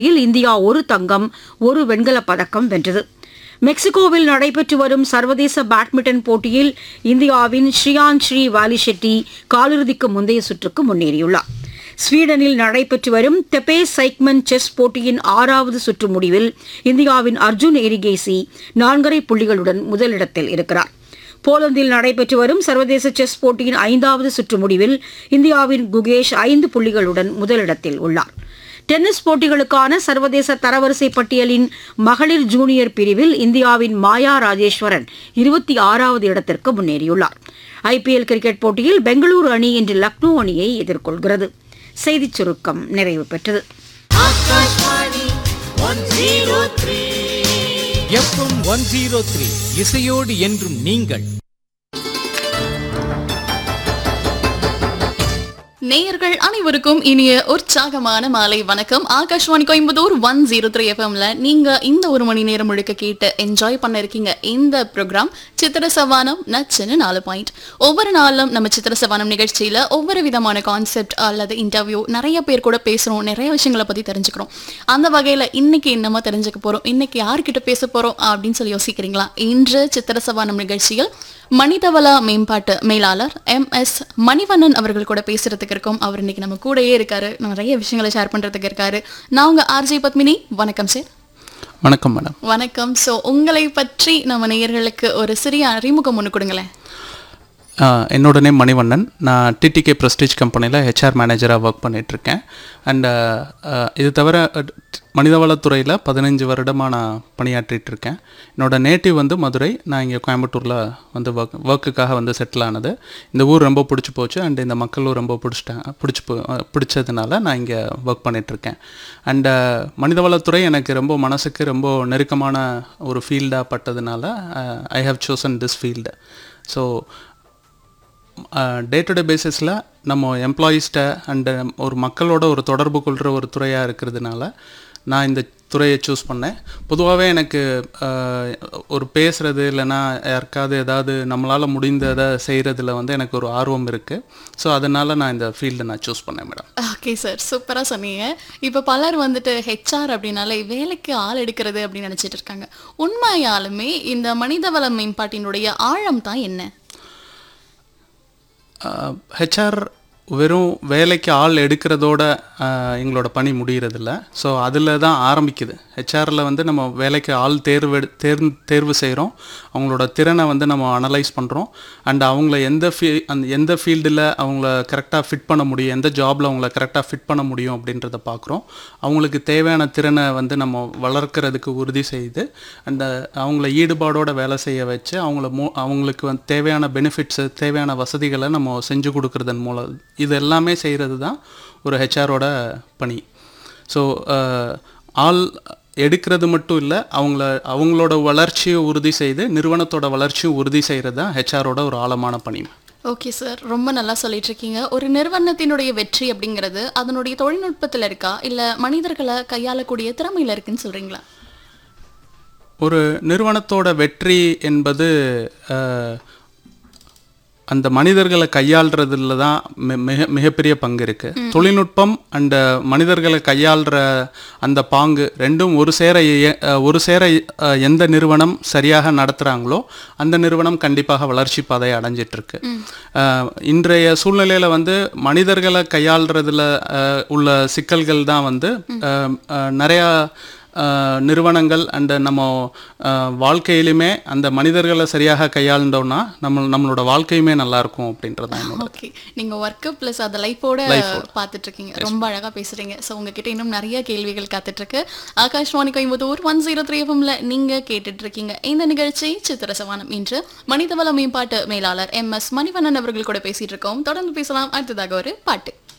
இல் India ஒரு தங்கம் ஒரு வெண்கலப் பதக்கம் வென்றது மெக்சிகோவில் நடைபெற்று வரும் சர்வதேச பேட்மிண்டன் போட்டியில் இந்தியாவின் ஸ்ரீயான் ஸ்ரீ வாலிஷெட்டி காலிறுதிக்கு முந்தைய சுற்றுக்கு முன்னேறியுள்ளார் ஸ்வீடனில் நடைபெற்று வரும் தெபே சைக்மன் செஸ் போட்டியின் ஆறாவது சுற்று முடிவில் இந்தியாவின் அர்ஜுன் எரிகேசி நான்கரை புள்ளிகளுடன் முதலிடத்தில் இருக்கிறார் போலந்தில் நடைபெற்று வரும் சர்வதேச செஸ் போட்டியின் ஐந்தாவது சுற்று முடிவில் இந்தியாவின் குகேஷ் ஐந்து புள்ளிகளுடன் முதலிடத்தில் உள்ளார் டென்னிஸ் போட்டிகளுக்கான சர்வதேச தரவரிசை பட்டியலின் மகளிர் ஜூனியர் பிரிவில் இந்தியாவின் மாயா ராஜேஸ்வரன் இருபத்தி ஆறாவது இடத்திற்கு முன்னேறியுள்ளார் ஐபிஎல் கிரிக்கெட் போட்டியில் பெங்களூரு அணி இன்று லக்னோ அணியை எதிர்கொள்கிறது செய்திச் சுருக்கம் நிறைவு பெற்றது Akashvani one zero three FM one zero three இசையோடு என்றும் நீங்கள் நேயர்கள் அனைவருக்கும் இனிய உற்சாகமான மாலை வணக்கம் Akashvani Coimbatore one zero three எஃப்எம்ல நீங்க இந்த ஒரு மணி நேரம் முழுக்க கேட்டு என்ஜாய் பண்ண இருக்கீங்க இந்த ப்ரோக்ராம் சித்திர சவானம் நச்சுன்னு நாலு பாயிண்ட் ஒவ்வொரு நாளும் நம்ம சித்திர சவானம் நிகழ்ச்சியில ஒவ்வொரு விதமான கான்செப்ட் அல்லது இன்டர்வியூ நிறைய பேர் கூட பேசுறோம் நிறைய விஷயங்களை பத்தி தெரிஞ்சுக்கிறோம் அந்த வகையில இன்னைக்கு என்னமா தெரிஞ்சுக்க போறோம் இன்னைக்கு யார்கிட்ட பேச போறோம் அப்படின்னு சொல்லி யோசிக்கிறீங்களா இன்று சித்திர சவானம் நிகழ்ச்சியில் மனிதவள மேம்பாட்டு மேலாளர் எம் எஸ் மணிவண்ணன் அவர்கள் கூட பேசுறதுக்கு இருக்கோம் அவர் இன்னைக்கு நம்ம கூடயே இருக்காரு நிறைய விஷயங்களை ஷேர் பண்றதுக்கு இருக்காரு நான் உங்க ஆர்ஜே பத்மினி வணக்கம் சார் வணக்கம் மேடம் வணக்கம் ஸோ உங்களை பற்றி நம்ம நேயர்களுக்கு ஒரு சிறிய அறிமுகம் ஒன்று கொடுங்களேன் ஆஹ் என்னோட நேம் மணிவண்ணன் நான் டிடிகே ப்ரெஸ்டீஜ் கம்பெனியில் ஹெச்ஆர் மேனேஜராக ஒர்க் பண்ணிகிட்ருக்கேன் அண்ட் இது தவிர மனிதவளத்துறையில் பதினஞ்சு வருடமாக நான் பணியாற்றிட்டு இருக்கேன் என்னோட நேட்டிவ் வந்து மதுரை நான் இங்கே கோயம்புத்தூரில் வந்து ஒர்க் ஒர்க்குக்காக வந்து செட்டில் ஆனது இந்த ஊர் ரொம்ப பிடிச்சி போச்சு அண்ட் இந்த மக்களும் ரொம்ப பிடிச்சிட்டாங்க பிடிச்சி போ பிடிச்சதுனால நான் இங்கே ஒர்க் பண்ணிகிட்ருக்கேன் அண்டு மனிதவளத்துறை எனக்கு ரொம்ப மனசுக்கு ரொம்ப நெருக்கமான ஒரு ஃபீல்டாக பட்டதுனால I have chosen this field so day to day பேசிஸில் நம்ம எம்ப்ளாயீஸ்கிட்ட அண்டு ஒரு மக்களோட ஒரு தொடர்பு கொள்கிற ஒரு துறையாக இருக்கிறதுனால நான் இந்த துறையை சூஸ் பண்ணேன் பொதுவாகவே எனக்கு அஹ், ஒரு பேசுகிறது இல்லைன்னா யாருக்காவது ஏதாவது நம்மளால் முடிந்ததை செய்கிறதுல வந்து எனக்கு ஒரு ஆர்வம் இருக்குது ஸோ அதனால் நான் இந்த ஃபீல்டை நான் சூஸ் பண்ணேன் மேடம் ஓகே சார் சூப்பராக சொன்னீங்க இப்போ பலர் வந்துட்டு ஹெச்ஆர் அப்படின்னாலே வேலைக்கு ஆள் எடுக்கிறது அப்படின்னு நினச்சிட்டு இருக்காங்க உண்மையாலுமே இந்த மனிதவள மேம்பாட்டினுடைய ஆழம் தான் என்ன ஹெச்ஆர் வெறும் வேலைக்கு ஆள் எடுக்கிறதோட ஆஹ், எங்களோட பணி முடியறதில்ல ஸோ அதில் தான் ஆரம்பிக்குது ஹெச்ஆரில் வந்து நம்ம வேலைக்கு ஆள் தேர்வு எடு- தேர்ந்து தேர்வு செய்கிறோம் அவங்களோட திறனை வந்து நம்ம அனலைஸ் பண்ணுறோம் அண்ட் அவங்கள எந்த ஃபீ அந்த எந்த ஃபீல்டில் அவங்கள கரெக்டாக ஃபிட் பண்ண முடியும் எந்த ஜாபில் அவங்கள கரெக்டாக ஃபிட் பண்ண முடியும் அப்படின்றத பார்க்குறோம் அவங்களுக்கு தேவையான திறனை வந்து நம்ம வளர்க்கறதுக்கு உறுதி செய்து அந்த அவங்கள ஈடுபாடோட வேலை செய்ய வச்சு அவங்கள மோ அவங்களுக்கு வந்து தேவையான பெனிஃபிட்ஸு தேவையான வசதிகளை நம்ம செஞ்சு கொடுக்கறதன் மூலம் இது எல்லாமே செய்கிறது தான் ஒரு ஹெச்ஆரோட பணி ஸோ ஆள் எடுக்கிறது மட்டும் இல்லை அவங்கள அவங்களோட வளர்ச்சியை உறுதி செய்து நிறுவனத்தோட வளர்ச்சியும் உறுதி செய்கிறது தான் ஹெச்ஆரோட ஒரு ஆழமான பணி ஓகே சார் ரொம்ப நல்லா சொல்லிட்டு இருக்கீங்க ஒரு நிறுவனத்தினுடைய வெற்றி அப்படிங்கிறது அதனுடைய தொழில்நுட்பத்தில் இருக்கா இல்லை மனிதர்களை கையாளக்கூடிய திறமையில இருக்குன்னு சொல்றீங்களா ஒரு நிறுவனத்தோட வெற்றி என்பது அஹ், அந்த மனிதர்களை கையாள்றதுல தான் மி- மிக மிகப்பெரிய பங்கு இருக்கு தொழில்நுட்பம் அண்ட் மனிதர்களை கையாள்ற அந்த பாங்கு ரெண்டும் ஒரு சேர இய- அஹ், ஒரு சேர அஹ், எந்த நிறுவனம் சரியாக நடத்துகிறாங்களோ அந்த நிறுவனம் கண்டிப்பாக வளர்ச்சி பாதையை அடைஞ்சிட்டு இருக்கு அஹ், இன்றைய சூழ்நிலையில வந்து மனிதர்களை கையாள்றதுல அஹ், உள்ள சிக்கல்கள் தான் வந்து அஹ், அஹ், நிறையா அஹ், நிறுவனங்கள் அண்ட் நம்ம அஹ், வாழ்க்கையிலுமே அந்த மனிதர்களை சரியாக கையாண்டோம்னா நம்ம நம்மளோட வாழ்க்கையுமே நல்லா இருக்கும் அப்படின்றது தான் என்னோட ஓகே நீங்க ஒர்க் ப்ளஸ் அந்த லைஃபோட பார்த்துட்டு இருக்கீங்க ரொம்ப அழகா பேசுறீங்க ஸோ உங்ககிட்ட இன்னும் நிறைய கேள்விகள் காத்துட்டு இருக்கு Akashvani Coimbatore one zero three எஃப்எம்ல நீங்க கேட்டுட்டு இருக்கீங்க இந்த நிகழ்ச்சி சித்திர சவானம் இன்று மனிதவள மேம்பாட்டு மேலாளர் எம் எஸ் மணிவண்ணன் அவர்கள் கூட பேசிட்டு இருக்கோம் தொடர்ந்து பேசலாம் அடுத்ததாக ஒரு பாட்டு